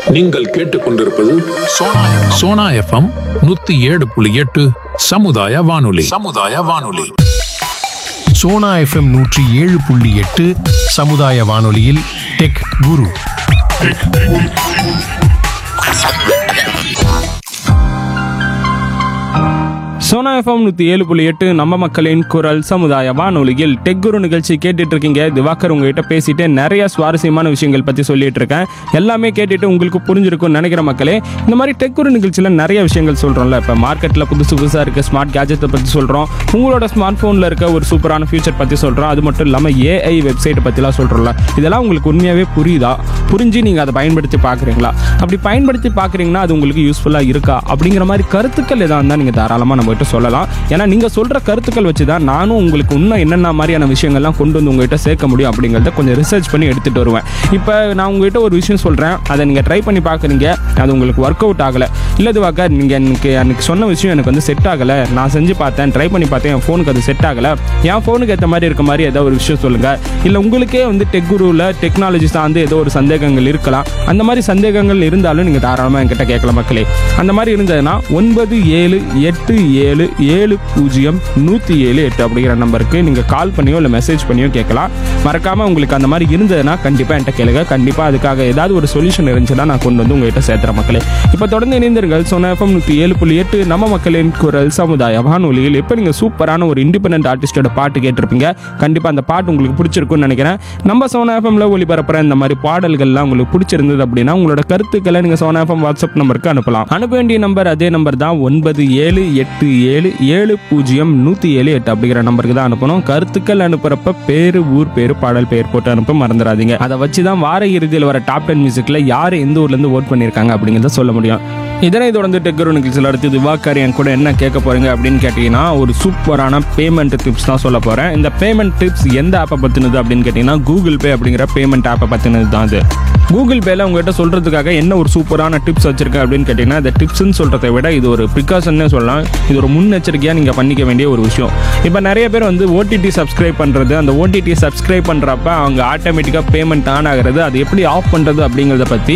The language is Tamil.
நீங்கள் கேட்டுக்கொண்டிருப்பது சோனா சோனா எஃப்எம் நூத்தி ஏழு புள்ளி எட்டு சமுதாய வானொலி சமுதாய வானொலி சோனா எஃப்எம் நூற்றி ஏழு புள்ளி எட்டு சமுதாய வானொலியில் டெக் குரு சோனா எஃப்எம் நூற்றி ஏழு புள்ளி எட்டு நம்ம மக்களின் குரல் சமுதாய வானொலியில் டெக் குரு நிகழ்ச்சி கேட்டுட்டு இருக்கீங்க திவாகர் உங்ககிட்ட பேசிட்டு நிறைய சுவாரஸ்யமான விஷயங்கள் பற்றி சொல்லிட்டு இருக்கேன் எல்லாமே கேட்டுட்டு உங்களுக்கு புரிஞ்சிருக்கும்னு நினைக்கிற மக்களே இந்த மாதிரி டெக் குரு நிகழ்ச்சியில் நிறைய விஷயங்கள் சொல்கிறோம்ல இப்போ மார்க்கெட்டில் புதுசு புதுசாக இருக்க ஸ்மார்ட் கேஜெட்டை பற்றி சொல்கிறோம் உங்களோட ஸ்மார்ட் ஃபோனில் இருக்க ஒரு சூப்பரான ஃபியூச்சர் பற்றி சொல்கிறோம் அது மட்டும் இல்லாமல் ஏஐ வெப்சைட் பற்றிலாம் சொல்கிறோம்ல இதெல்லாம் உங்களுக்கு உண்மையாகவே புரியுதா புரிஞ்சு நீங்கள் அதை பயன்படுத்தி பார்க்குறீங்களா அப்படி பயன்படுத்தி பார்க்குறீங்கன்னா அது உங்களுக்கு யூஸ்ஃபுல்லாக இருக்கா அப்படிங்கிற மாதிரி கருத்துக்கள் எதாக இருந்தால் நீங்கள் தாராளமாக நம்மகிட்ட சொல்லலாம் ஏன்னா நீங்கள் சொல்கிற கருத்துக்கள் வச்சு தான் நானும் உங்களுக்கு இன்னும் என்னென்ன மாதிரியான விஷயங்கள்லாம் கொண்டு வந்து உங்ககிட்ட சேர்க்க முடியும் அப்படிங்கிறத கொஞ்சம் ரிசர்ச் பண்ணி எடுத்துகிட்டு வருவேன் இப்போ நான் உங்ககிட்ட ஒரு விஷயம் சொல்கிறேன் அதை நீங்கள் ட்ரை பண்ணி பார்க்குறீங்க அது உங்களுக்கு ஒர்க் அவுட் ஆகலை இல்லை இதுவாக்க நீங்கள் எனக்கு அன்றைக்கி சொன்ன விஷயம் எனக்கு வந்து செட் ஆகலை நான் செஞ்சு பார்த்தேன் ட்ரை பண்ணி பார்த்தேன் என் ஃபோனுக்கு அது செட் ஆகலை என் ஃபோனுக்கு ஏற்ற மாதிரி இருக்க மாதிரி ஏதோ ஒரு விஷயம் சொல்லுங்கள் இல்லை உங்களுக்கே வந்து டெக் குருவில் டெக்னாலஜி சார்ந்து ஏதோ ஒரு சந்தேகங்கள் இருக்கலாம் அந்த மாதிரி சந்தேகங்கள் இருந்தாலும் நீங்கள் தாராளமாக என்கிட்ட கேட்கலாம் மக்களே அந்த மாதிரி இருந்ததுன்னா ஒன்பது ஏழு எட்டு ஏழு ஏழு பூஜ்ஜியம் நூற்றி ஏழு எட்டு அப்படிங்கிற நம்பருக்கு நீங்கள் கால் பண்ணியோ இல்லை மெசேஜ் பண்ணியோ கேட்கலாம் மறக்காமல் உங்களுக்கு அந்த மாதிரி இருந்ததுன்னா கண்டிப்பாக என்கிட்ட கேளுங்க கண்டிப்பாக அதுக்காக ஏதாவது ஒரு சொல்யூஷன் இருந்துச்சுன்னா நான் கொண்டு வந்து உங்ககிட்ட சேர்த்துறேன் மக்களே இப்போ தொடர்ந்து இணைந்தீர்கள் சொன்ன எஃப்எம் நூற்றி ஏழு புள்ளி எட்டு நம்ம மக்களின் குரல் சமுதாய வானொலியில் இப்போ நீங்கள் சூப்பரான ஒரு இண்டிபெண்டன்ட் ஆர்டிஸ்டோட பாட்டு கேட்டிருப்பீங்க கண்டிப்பாக அந்த பாட்டு உங்களுக்கு பிடிச்சிருக்கும்னு நினைக்கிறேன் நம்ம சோனா எஃப்எம்ல ஒளிபரப்புற இந்த மாதிரி பாடல்கள்லாம் உங்களுக்கு பிடிச்சிருந்தது அப்படின்னா உங்களோட கருத்துக்களை நீங்கள் சோனா எஃப்எம் வாட்ஸ்அப் நம்பருக்கு அனுப்பலாம் அனுப்ப வேண்டிய நம்பர் அதே நம்பர் தான் ஒன்பது ஏழு எட்டு ஏழு ஏழு பூஜ்ஜியம் நூற்றி ஏழு எட்டு அப்படிங்கிற நம்பருக்கு தான் அனுப்பணும் கருத்துக்கள் அனுப்புறப்ப பேரு ஊர் பேரு பாடல் பேர் போட்டு அனுப்ப மறந்துடாதீங்க அதை வச்சு தான் வார இறுதியில் வர டாப் டென் மியூசிக்கில் யார் எந்த ஊர்லேருந்து ஓட் பண்ணியிருக்காங்க அப்படிங்கிறத சொல்ல முடியும் இதனை தொடர்ந்து டெக்கரு நிகழ்ச்சியில் அடுத்து திவாகர் என் கூட என்ன கேட்க போறீங்க அப்படின்னு கேட்டிங்கன்னா ஒரு சூப்பரான பேமெண்ட் டிப்ஸ் தான் சொல்ல போகிறேன் இந்த பேமெண்ட் டிப்ஸ் எந்த ஆப்பை பற்றினது அப்படின்னு கேட்டிங்கன்னா கூகுள் பே அப்படிங்கிற பேமெண்ட் ஆப்பை பற்றினது தான் அது கூகுள் பேல உங்ககிட்ட சொல்கிறதுக்காக என்ன ஒரு சூப்பரான டிப்ஸ் வச்சிருக்கேன் அப்படின்னு கேட்டிங்கன்னா இந்த டிப்ஸ்னு சொல்கிறத விட இது ஒரு ப்ரிகாஷன்னே சொல்லலாம் இது ஒரு முன்னெச்சரிக்கையாக நீங்கள் பண்ணிக்க வேண்டிய ஒரு விஷயம் இப்போ நிறைய பேர் வந்து ஓடிடி சப்ஸ்கிரைப் பண்ணுறது அந்த ஓடிடி சப்ஸ்கிரைப் பண்ணுறப்ப அவங்க ஆட்டோமேட்டிக்காக பேமெண்ட் ஆன் ஆகிறது அது எப்படி ஆஃப் பண்ணுறது அப்படிங்கிறத பற்றி